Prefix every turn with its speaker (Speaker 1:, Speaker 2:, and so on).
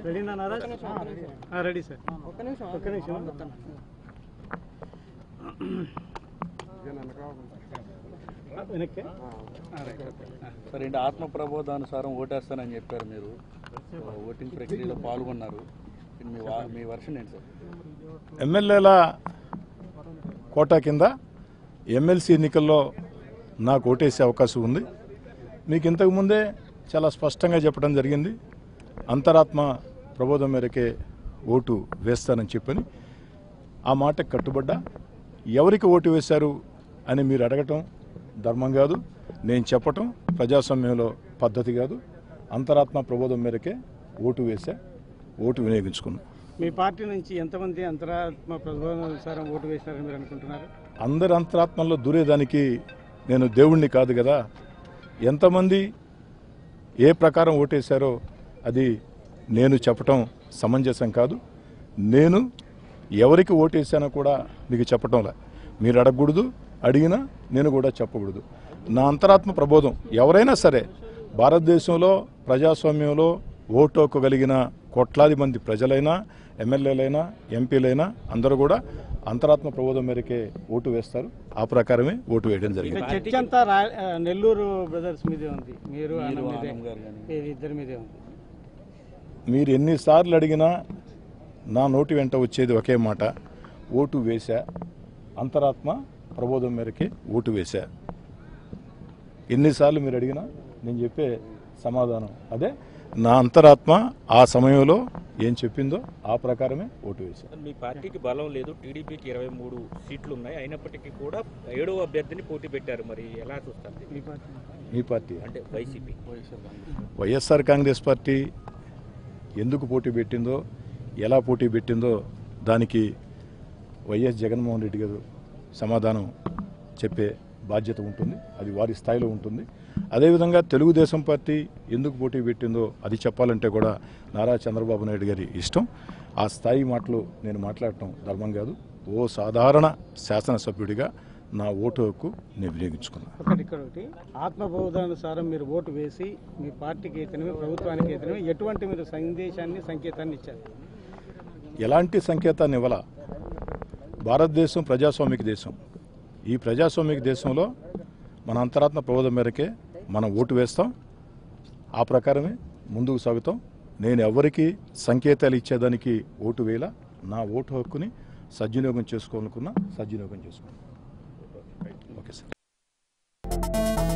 Speaker 1: రెడీనా నారాజ్ ఆ, ready sir
Speaker 2: ఒక్క నిమిషం
Speaker 1: ఒక్క నిమిషం ఆ, వెనక్కి ఆ, రైట్ ఓకే ఆ.
Speaker 3: సరే అండి ఆత్మ ప్రబోధానుసారం ఓటేస్తానని చెప్పారు మీరు సో, ఓటింగ్ ప్రక్రియలో పాల్గొన్నారు మీ వా- మీ వర్షన్ ఏంటి సార్
Speaker 4: ఎమ్మెల్యేల కోటా కింద ఎమ్మెల్సీ ఎన్నికల్లో నాకు ఓటేసే అవకాశం ఉంది మీకు ఇంతకు ముందే చాలా స్పష్టంగా చెప్పడం జరిగింది అంతరాత్మ ప్రబోధం మేరకే ఓటు వేస్తానని చెప్పని ఆ మాటకు కట్టుబడ్డా ఎవరికి ఓటు వేశారు అని మీరు అడగటం ధర్మం కాదు నేను చెప్పటం ప్రజాస్వామ్యంలో పద్ధతి కాదు అంతరాత్మ ప్రబోధం మేరకే ఓటు వేశా ఓటు వినియోగించుకున్నాను
Speaker 1: మీ పార్టీ నుంచి ఎంతమంది అంతరాత్మ ప్రతిభానుసారం ఓటు వేసినారని మీరు అనుకుంటున్నారు
Speaker 4: అందరి అంతరాత్మల్లో దూరేదానికి నేను దేవుణ్ణి కాదు కదా ఎంతమంది ఏ ప్రకారం ఓటేశారో అది నేను చెప్పటం సమంజసం కాదు నేను ఎవరికి ఓటేశానో కూడా మీకు చెప్పటంలే మీరు అడగకూడదు అడిగినా నేను కూడా చెప్పకూడదు నా అంతరాత్మ ప్రబోధం ఎవరైనా సరే భారతదేశంలో ప్రజాస్వామ్యంలో ఓటు హక్కు కలిగిన కోట్లాది మంది ప్రజలైనా ఎమ్మెల్యేలైనా ఎంపీలైనా అందరూ కూడా అంతరాత్మ ప్రబోధం మేరకే ఓటు వేస్తారు ఆ ప్రకారమే ఓటు వేయడం జరిగింది
Speaker 1: ఇక చర్చ అంతా రా- ఆ, నెల్లూరు బ్రదర్స్ మీదే ఉంది మీరు
Speaker 3: మీరు
Speaker 1: ఆనంద్ మీదే
Speaker 3: ఆనంద్ గారు కానీ
Speaker 1: వీరి ఇద్దరి మీదే ఉంది
Speaker 4: మీరు ఎన్నిసార్లు అడిగినా నా నోటి వెంట వచ్చేది ఒకే మాట ఓటు వేశా అంతరాత్మ ప్రబోధం మేరకే ఓటు వేశా ఎన్నిసార్లు మీరు అడిగినా నేను చెప్పే సమాధానం అదే నా అంతరాత్మ ఆ సమయంలో ఏం చెప్పిందో ఆ ప్రకారమే ఓటు వేశా
Speaker 5: మీ పార్టీకి బలం లేదు టీడీపీకి ఇరవై మూడు సీట్లు ఉన్నాయి అయినప్పటికీ కూడా ఏడవ అభ్యర్థిని పోటీ పెట్టారు మరి ఎలా చూస్తారు దీన్ని?
Speaker 1: మీ పార్టీ
Speaker 4: మీ పార్టీ
Speaker 5: అంటే వైసీపీ
Speaker 4: వైఎస్ఆర్ కాంగ్రెస్ పార్టీ ఎందుకు పోటీ పెట్టిందో ఎలా పోటీ పెట్టిందో దానికి వైఎస్ జగన్మోహన్ రెడ్డి గారు సమాధానం చెప్పే బాధ్యత ఉంటుంది అది వారి స్థాయిలో ఉంటుంది అదేవిధంగా తెలుగుదేశం పార్టీ ఎందుకు పోటీ పెట్టిందో అది చెప్పాలంటే కూడా నారా చంద్రబాబు నాయుడు గారి ఇష్టం ఆ స్థాయి మాటలు నేను మాట్లాడటం ధర్మం కాదు ఓ సాధారణ శాసనసభ్యుడిగా నా ఓటు హక్కు నేను వినియోగించుకున్నాను
Speaker 1: ఒకటి ఇక్కడ ఒకటి ఆత్మబోధానుసారం మీరు ఓటు వేసి మీ పార్టీకి అయితేనేమి ప్రభుత్వానికి అయితేనేమి ఎటువంటి మీరు సందేశాన్ని సంకేతాన్ని ఇచ్చారు
Speaker 4: ఎలాంటి సంకేతాన్ని ఇవ్వాల భారతదేశం ప్రజాస్వామిక దేశం ఈ ప్రజాస్వామిక దేశంలో మన అంతరాత్మ ప్రబోధం మేరకే మనం ఓటు వేస్తాం ఆ ప్రకారమే ముందుకు సాగుతాం నేను ఎవరికి సంకేతాలు ఇచ్చేదానికి ఓటు వేయాల నా ఓటు హక్కుని సద్వినియోగం చేసుకోవాలనుకున్నా సద్వినియోగం చేసుకున్నాను ఓకే సార్